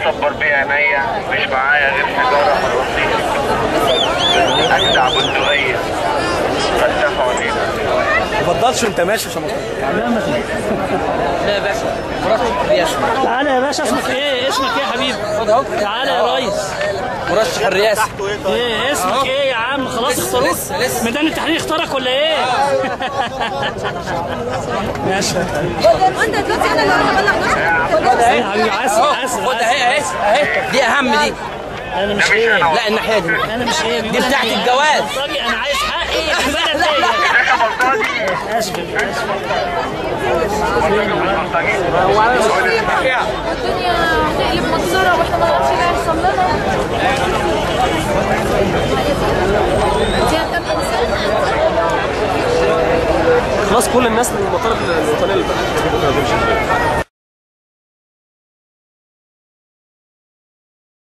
اصبر بيه عينيا مش معايا غير حجاره من الرصيف اجدع بندقيه فتحوا علينا ما تفضلش وانت ماشي عشان ما لا يا باشا مرشح الرئاسة تعالى يا باشا اسمك ايه اسمك ايه يا حبيبي خد اهو تعالى يا ريس مرشح الرئاسة ايه اسمك ايه يا عم خلاص لسه- اختاروك لسه- لسه. ميدان التحرير اختارك ولا ايه ماشي وانت دلوقتي انا اللي هروح ابلغ نفسي ايه يا حبيبي عسل اهو عسل خد اهي اهي اهي دي اهم دي انا مش مش ايه أنا. لا الناحية دي انا مش ايه دي بتاعت الجواز. بلطجي، انا عايز حقي في البلد دي اسف اسف الدنيا هتقلب مجزرة واحنا ما نعرفش اللي هيحصل لنا دي هتبقى انسان خلاص كل الناس من المطالب الوطنيه اللي بتاعت